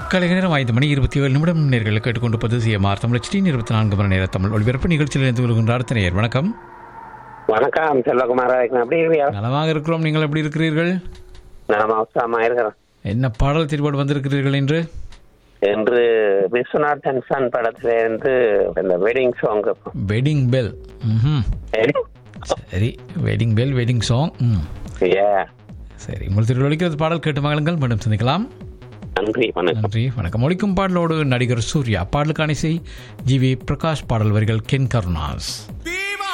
கலைஞர் நேரம் ஐந்து மணி இருபத்தி ஏழு நிமிடம் நேர்களை கேட்டுக்கொண்டிருப்பது சிஎம்ஆர் தமிழ் டி இருபத்தி நான்கு மணி நேர தமிழ் ஒளிபரப்பு நிகழ்ச்சியில் இருந்து வருகின்றார் தனையர் வணக்கம் வணக்கம் செல்வகுமாரா இருக்கேன் எப்படி இருக்கிறியா நலமாக இருக்கிறோம் நீங்கள் எப்படி இருக்கிறீர்கள் நான் அவசரமா இருக்கிறேன் என்ன பாடல் திருப்பாடு வந்திருக்கிறீர்கள் என்று என்று விஸ்வநாதன் சன் படத்துல இருந்து இந்த வெட்டிங் சாங் வெட்டிங் பெல் ம் சரி வெட்டிங் பெல் வெட்டிங் சாங் ம் ஏ சரி உங்கள் திருவள்ளிக்கிறது பாடல் கேட்டு மகளுங்கள் மீண்டும் சந்திக்கலாம் நன்றி வணக்கம் நன்றி வணக்கம் ஒழிக்கும் பாடலோடு நடிகர் சூர்யா பாடலுக்கான இசை ஜி வி பிரகாஷ் பாடல் வரிகள் கென் கருணாஸ் Be